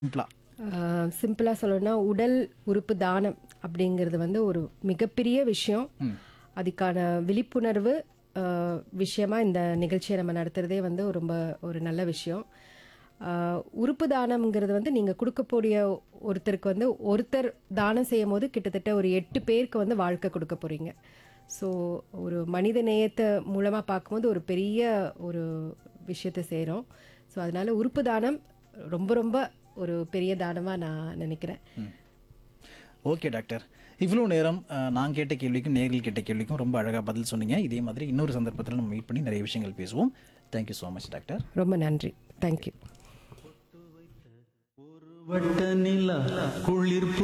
சிம்பிளா சிம்பிளாக சொல்லணும்னா உடல் உறுப்பு தானம் அப்படிங்கிறது வந்து ஒரு மிகப்பெரிய விஷயம் அதுக்கான விழிப்புணர்வு ஆஹ், விஷயமா இந்த நிகழ்ச்சியை நம்ம நடத்துகிறதே வந்து ரொம்ப ஒரு நல்ல விஷயம் ஆஹ், உறுப்பு தானம்ங்கிறது வந்து நீங்கள் கொடுக்கக்கூடிய ஒருத்தருக்கு வந்து ஒருத்தர் தானம் செய்யும் போது கிட்டத்தட்ட ஒரு எட்டு பேருக்கு வந்து வாழ்க்கை கொடுக்க போகிறீங்க ஸோ ஒரு மனித நேயத்தை மூலமாக பார்க்கும்போது ஒரு பெரிய ஒரு விஷயத்தை செய்கிறோம் ஸோ அதனால உறுப்பு தானம் ரொம்ப ரொம்ப ஒரு பெரிய தானமாக நான் நினைக்கிறேன் ஓகே டாக்டர் இவ்வளோ நேரம் அஹ், நான் கேட்ட கேள்விக்கும் நேரில் கேட்ட கேள்விக்கும் ரொம்ப அழகாக பதில் சொன்னீங்க இதே மாதிரி இன்னொரு சந்தர்ப்பத்தில் நம்ம மீட் பண்ணி நிறைய விஷயங்கள் பேசுவோம் தேங்க்யூ ஸோ மச் டாக்டர் ரொம்ப நன்றி தேங்க்யூ வட்ட நிலா குளிர்